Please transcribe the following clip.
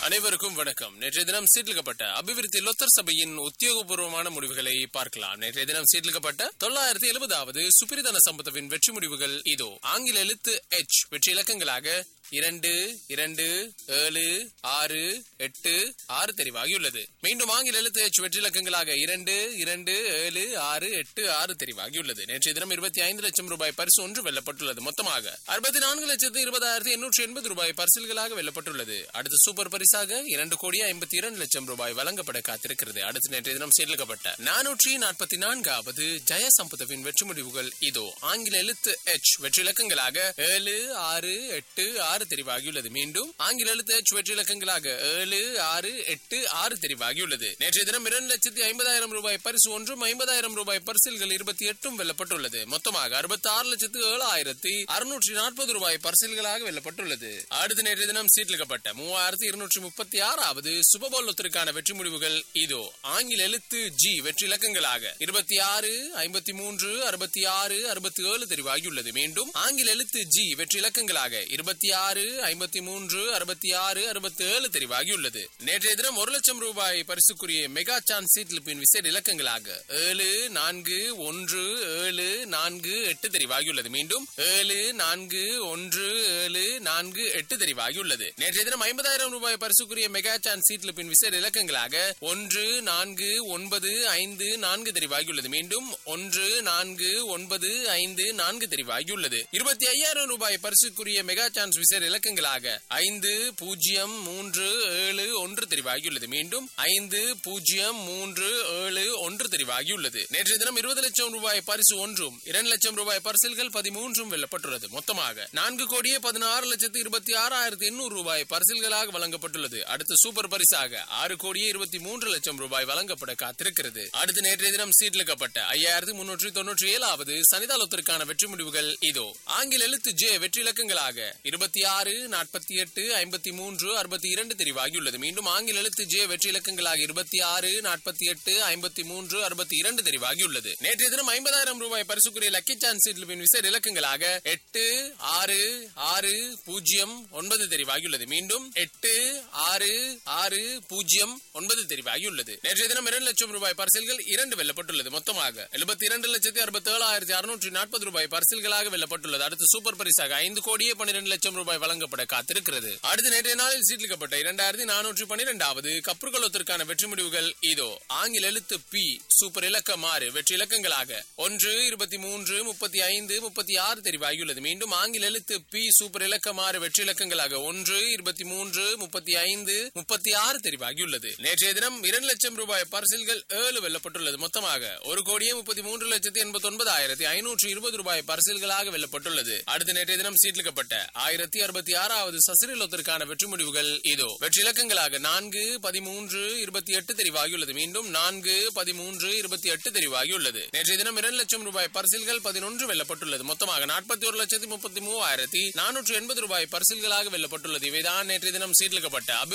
அனைவருக்கும் வணக்கம் நேற்றைய தினம் சீர்லிக்கப்பட்ட அபிவிருத்தி லொத்தர் சபையின் உத்தியோகபூர்வமான முடிவுகளை பார்க்கலாம் நேற்றைய தினம் சீர்லிக்கப்பட்ட தொள்ளாயிரத்தி எழுபதாவது சுப்பிரதான சம்பத்தவின் வெற்றி முடிவுகள் இதோ ஆங்கில எழுத்து எச் வெற்றி இலக்கங்களாக இரண்டு இரண்டு ஏழு ஆறு எட்டு ஆறு தெரிவாகியுள்ளது மீண்டும் ஆங்கில எழுத்து எச் வெற்றி இலக்கங்களாக இரண்டு இரண்டு ஏழு ஆறு எட்டு ஆறு தெரிவாகியுள்ளது நேற்றைய தினம் இருபத்தி ஐந்து லட்சம் ரூபாய் பரிசு ஒன்று வெல்லப்பட்டுள்ளது மொத்தமாக அறுபத்தி நான்கு லட்சத்து இருபதாயிரத்தி எண்ணூற்றி எண்பது ரூபாய் பரிசில்களாக வெல்லப்பட்டுள்ளது அடுத்து சூப்பர் பரிசாக இரண்டு கோடி ஐம்பத்தி இரண்டு லட்சம் ரூபாய் வழங்கப்பட காத்திருக்கிறது அடுத்து நேற்றைய தினம் சேர்க்கப்பட்ட நானூற்றி நாற்பத்தி நான்காவது ஜெய சம்பதவின் வெற்றி முடிவுகள் இதோ ஆங்கில எழுத்து எச் வெற்றி இலக்கங்களாக ஏழு ஆறு எட்டு ஆறு தெரிவாகியுள்ளது மீண்டும் ஆங்கில எழுத்து எச் வெற்றி இலக்கங்களாக ஏழு ஆறு எட்டு ஆறு தெரிவாகியுள்ளது நேற்றைய தினம் இரண்டு லட்சத்தி ஐம்பதாயிரம் ரூபாய் பரிசு ஒன்றும் ஐம்பதாயிரம் ரூபாய் பரிசில்கள் இருபத்தி எட்டும் வெல்லப்பட்டுள்ளது மொத்தமாக அறுபத்தி ஆறு லட்சத்து ஏழாயிரத்தி அறுநூற்றி நாற்பது ரூபாய் பரிசில்களாக வெல்லப்பட்டுள்ளது அடுத்த நேற்றைய தினம் சீட்லிக்கப்பட்ட மூவாயிரத்தி இருநூற்றி முப்பத்தி ஆறாவது சுபபோல் ஒத்திற்கான வெற்றி முடிவுகள் இதோ ஆங்கில எழுத்து ஜி வெற்றி இலக்கங்களாக இருபத்தி ஆறு ஐம்பத்தி மூன்று அறுபத்தி ஆறு அறுபத்தி ஏழு தெரிவாகியுள்ளது மீண்டும் ஆங்கில எழுத்து ஜி வெற்றி இலக்கங்களாக இருபத்தி ஆறு ஐம்பத்தி மூன்று அறுபத்தி ஆறு அறுபத்தி ஏழு தெரிவாகியுள்ளது நேற்றைய தினம் ஒரு லட்சம் ரூபாய் பரிசுக்குரிய மெகா சான்ஸ் சீட்லிப்பின் விசேட இலக்கங்களாக ஏழு நான்கு ஒன்று ஏழு நான்கு எட்டு தெரிவாகியுள்ளது மீண்டும் ஏழு நான்கு ஒன்று ஏழு நான்கு எட்டு தெரிவாகியுள்ளது நேற்றைய தினம் ஐம்பதாயிரம் ரூபாய் பரிசுக்குரிய மெகா சான்ஸ் சீட்லிப்பின் விசேட இலக்கங்களாக ஒன்று நான்கு ஒன்பது ஐந்து நான்கு தெரிவாகியுள்ளது மீண்டும் ஒன்று நான்கு ஒன்பது ஐந்து நான்கு தெரிவாகியுள்ளது இருபத்தி ஐயாயிரம் ரூபாய் பரிசுக்குரிய மெகா சான்ஸ் விசேட இலக்கங்களாக ஐந்து பூஜ்ஜியம் மூன்று ஏழு ஒன்று தெரிவாகியுள்ளது மீண்டும் ஐந்து பூஜ்ஜியம் மூன்று ஏழு ஒன்று தெரிவாகியுள்ளது நேற்றைய தினம் இருபது லட்சம் ரூபாய் பரிசு ஒன்றும் இரண்டு லட்சம் ரூபாய் பரிசில்கள் பதிமூன்றும் வெல்லப்பட்டுள்ளது மொத்தமாக நான்கு கோடியே பதினாறு லட்சத்து இருபத்தி ஆறாயிரத்தி எண்ணூறு ரூபாய் பரிசில்களாக வழங்கப்பட்டுள்ளது அடுத்து சூப்பர் பரிசாக ஆறு கோடியே இருபத்தி மூன்று லட்சம் ரூபாய் வழங்கப்பட காத்திருக்கிறது அடுத்து நேற்றைய தினம் சீட்லிக்கப்பட்ட ஐயாயிரத்தி முன்னூற்றி தொன்னூற்றி ஏழாவது சனிதாலத்திற்கான வெற்றி முடிவுகள் இதோ ஆங்கில எழுத்து ஜே வெற்றி இலக்கங்களாக இருபத்தி ஆறு நாற்பத்தி எட்டு ஐம்பத்தி மூன்று அறுபத்தி இரண்டு தெரிவாகியுள்ளது மீண்டும் ஆங்கில எழுத்து ஜே வெற்றி இலக்கங்களாக இருபத்தி ஆறு நாற்பத்தி எட்டு ஐம்பத்தி மூன்று அறுபத்தி இரண்டு தெரிவாகியுள்ளது நேற்றைய தினம் ஐம்பதாயிரம் ரூபாய் பரிசுக்குரிய லக்கி சான்ஸ் சீட்லிப்பின் விசேட இலக்கங்களாக எட்டு ஆறு ஆறு பூஜ்ஜியம் ஒன்பது தெரிவாகியுள்ளது மீண்டும் எட்டு ஆறு ஆறு பூஜ்ஜியம் ஒன்பது தெரிவாகியுள்ளது நேற்றைய தினம் இரண்டு லட்சம் ரூபாய் பரிசில்கள் இரண்டு வெல்லப்பட்டுள்ளது மொத்தமாக எழுபத்தி இரண்டு லட்சத்தி அறுபத்தி ஏழாயிரத்தி அறுநூற்றி நாற்பது ரூபாய் பரிசில்களாக வெல்லப்பட்டுள்ளது அடுத்து சூப்பர் பரிசாக ஐந்து கோடியே பன்னிரண்டு லட்சம் ரூபாய் வழங்கப்பட காத்திருக்கிறது அடுத்து நேற்றைய நாளில் சீட்லிக்கப்பட்ட இரண்டாயிரத்தி நானூற்றி பன்னிரெண்டாவது கப்பற்கொள்ளத்திற்கான வெற்றி முடிவுகள் இதோ ஆங்கில எழுத்து பி சூப்பர் இலக்கம் ஆறு வெற்றி இலக்கங்களாக ஒன்று இருபத்தி மூன்று முப்பத்தி ஐந்து முப்பத்தி ஆறு தெரிவாகியுள்ளது மீண்டும் ஆங்கில எழுத்து பி சூப்பர் இலக்கம் ஆறு வெற்றி இலக்கங்களாக ஒன்று இருபத்தி மூன்று முப்பத்தி ஐந்து முப்பத்தி ஆறு தெரிவாகியுள்ளது நேற்றைய தினம் இரண்டு லட்சம் ரூபாய் பரிசில்கள் ஏழு வெல்லப்பட்டுள்ளது மொத்தமாக ஒரு கோடியே முப்பத்தி மூன்று லட்சத்தி எண்பத்தி ஒன்பதாயிரத்தி ஐநூற்றி இருபது ரூபாய் பரிசில்களாக வெல்லப்பட்டுள்ளது அடுத்த நேற்றைய தினம் சீட்லிக்கப்பட்ட ஆயிரத்தி அறுபத்தி ஆறாவது சசிரிலத்திற்கான வெற்றி முடிவுகள் இதோ வெற்றி இலக்கங்களாக நான்கு பதிமூன்று இருபத்தி எட்டு தெரிவாகியுள்ளது மீண்டும் நான்கு பதிமூன்று இருபத்தி எட்டு தெரிவாகியுள்ளது நேற்றைய தினம் இரண்டு லட்சம் ரூபாய் பரிசில்கள் பதினொன்று வெல்லப்பட்டுள்ளது மொத்தமாக நாற்பத்தி ஒரு லட்சத்தி முப்பத்தி மூவாயிரத்தி நானூற்றி எண்பது ரூபாய் பரிசில்களாக வெல்லப்பட்டுள்ளது இவைதான் நேற்றைய தினம் சீட்லிக்கப்பட்ட